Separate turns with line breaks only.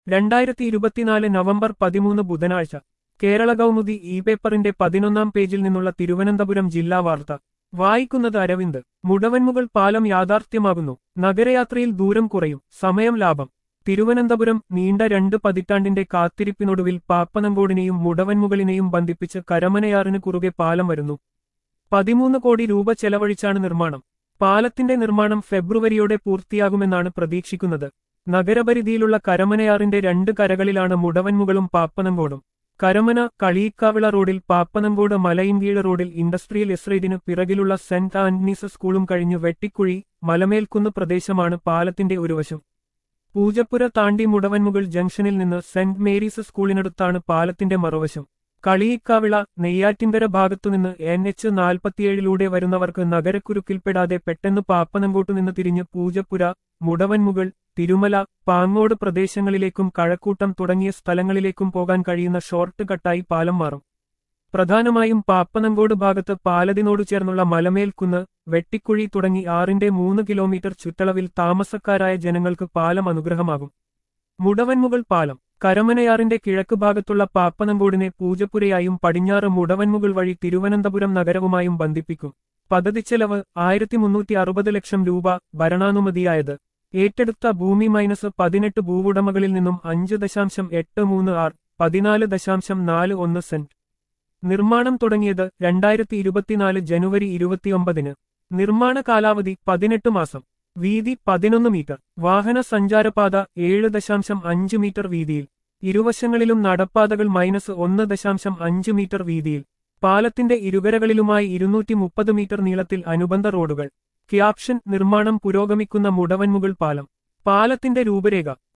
രണ്ടായിരത്തി ഇരുപത്തിനാല് നവംബർ പതിമൂന്ന് ബുധനാഴ്ച കേരള കൗമുദി ഇ പേപ്പറിന്റെ പതിനൊന്നാം പേജിൽ നിന്നുള്ള തിരുവനന്തപുരം ജില്ലാ വാർത്ത വായിക്കുന്നത് അരവിന്ദ് മുടവൻമുകൾ പാലം യാഥാർത്ഥ്യമാകുന്നു നഗരയാത്രയിൽ ദൂരം കുറയും സമയം ലാഭം തിരുവനന്തപുരം നീണ്ട രണ്ട് പതിറ്റാണ്ടിന്റെ കാത്തിരിപ്പിനൊടുവിൽ പാപ്പനങ്കോടിനെയും മുടവൻമുകളിനെയും ബന്ധിപ്പിച്ച് കരമനയാറിന് കുറുകെ പാലം വരുന്നു പതിമൂന്ന് കോടി രൂപ ചെലവഴിച്ചാണ് നിർമ്മാണം പാലത്തിന്റെ നിർമ്മാണം ഫെബ്രുവരിയോടെ പൂർത്തിയാകുമെന്നാണ് പ്രതീക്ഷിക്കുന്നത് നഗരപരിധിയിലുള്ള കരമനയാറിന്റെ രണ്ട് കരകളിലാണ് മുടവൻമുകളും പാപ്പനങ്കോടും കരമന കളിയിക്കാവിള റോഡിൽ പാപ്പനങ്കോട് മലയിൻകീഴ് റോഡിൽ ഇൻഡസ്ട്രിയൽ എസ്റേറ്റിന് പിറകിലുള്ള സെന്റ് ആന്റണീസ് സ്കൂളും കഴിഞ്ഞ് വെട്ടിക്കുഴി മലമേൽക്കുന്ന് പ്രദേശമാണ് പാലത്തിന്റെ ഒരു വശം പൂജപ്പുര താണ്ടി മുടവൻമുകൾ ജംഗ്ഷനിൽ നിന്ന് സെന്റ് മേരീസ് സ്കൂളിനടുത്താണ് പാലത്തിന്റെ മറുവശം കളിയിക്കാവിള നെയ്യാറ്റിൻകര ഭാഗത്തുനിന്ന് എൻ എച്ച് നാൽപ്പത്തിയേഴിലൂടെ വരുന്നവർക്ക് നഗരക്കുരുക്കിൽപ്പെടാതെ പെട്ടെന്ന് പാപ്പനങ്കോട്ടുനിന്ന് തിരിഞ്ഞ് പൂജപ്പുര മുടവൻമുകൾ തിരുമല പാങ്ങോട് പ്രദേശങ്ങളിലേക്കും കഴക്കൂട്ടം തുടങ്ങിയ സ്ഥലങ്ങളിലേക്കും പോകാൻ കഴിയുന്ന ഷോർട്ട് കട്ടായി പാലം മാറും പ്രധാനമായും പാപ്പനങ്കോട് ഭാഗത്ത് പാലതിനോട് ചേർന്നുള്ള മലമേൽക്കുന്ന് വെട്ടിക്കുഴി തുടങ്ങി ആറിന്റെ മൂന്ന് കിലോമീറ്റർ ചുറ്റളവിൽ താമസക്കാരായ ജനങ്ങൾക്ക് പാലം അനുഗ്രഹമാകും മുടവൻമുകൾ പാലം കരമനയാറിന്റെ കിഴക്ക് ഭാഗത്തുള്ള പാപ്പനങ്കോടിനെ പൂജപ്പുരയായും പടിഞ്ഞാറ് മുടവൻമുകൾ വഴി തിരുവനന്തപുരം നഗരവുമായും ബന്ധിപ്പിക്കും പദ്ധതിച്ചെലവ് ആയിരത്തി മുന്നൂറ്റി അറുപത് ലക്ഷം രൂപ ഭരണാനുമതിയായത് ഏറ്റെടുത്ത ഭൂമി മൈനസ് പതിനെട്ട് ഭൂവുടമകളിൽ നിന്നും അഞ്ച് ദശാംശം എട്ട് മൂന്ന് ആർ പതിനാല് ദശാംശം നാല് ഒന്ന് സെന്റ് നിർമ്മാണം തുടങ്ങിയത് രണ്ടായിരത്തി ഇരുപത്തിനാല് ജനുവരി ഇരുപത്തിയൊമ്പതിന് നിർമ്മാണ കാലാവധി പതിനെട്ട് മാസം വീതി പതിനൊന്ന് മീറ്റർ വാഹന സഞ്ചാരപാത ഏഴ് ദശാംശം അഞ്ച് മീറ്റർ വീതിയിൽ ഇരുവശങ്ങളിലും നടപ്പാതകൾ മൈനസ് ഒന്ന് ദശാംശം അഞ്ച് മീറ്റർ വീതിയിൽ പാലത്തിന്റെ ഇരുകരകളിലുമായി ഇരുന്നൂറ്റി മുപ്പത് മീറ്റർ നീളത്തിൽ അനുബന്ധ റോഡുകൾ ക്യാപ്ഷൻ നിർമ്മാണം പുരോഗമിക്കുന്ന മുടവൻമുകൾ പാലം പാലത്തിന്റെ രൂപരേഖ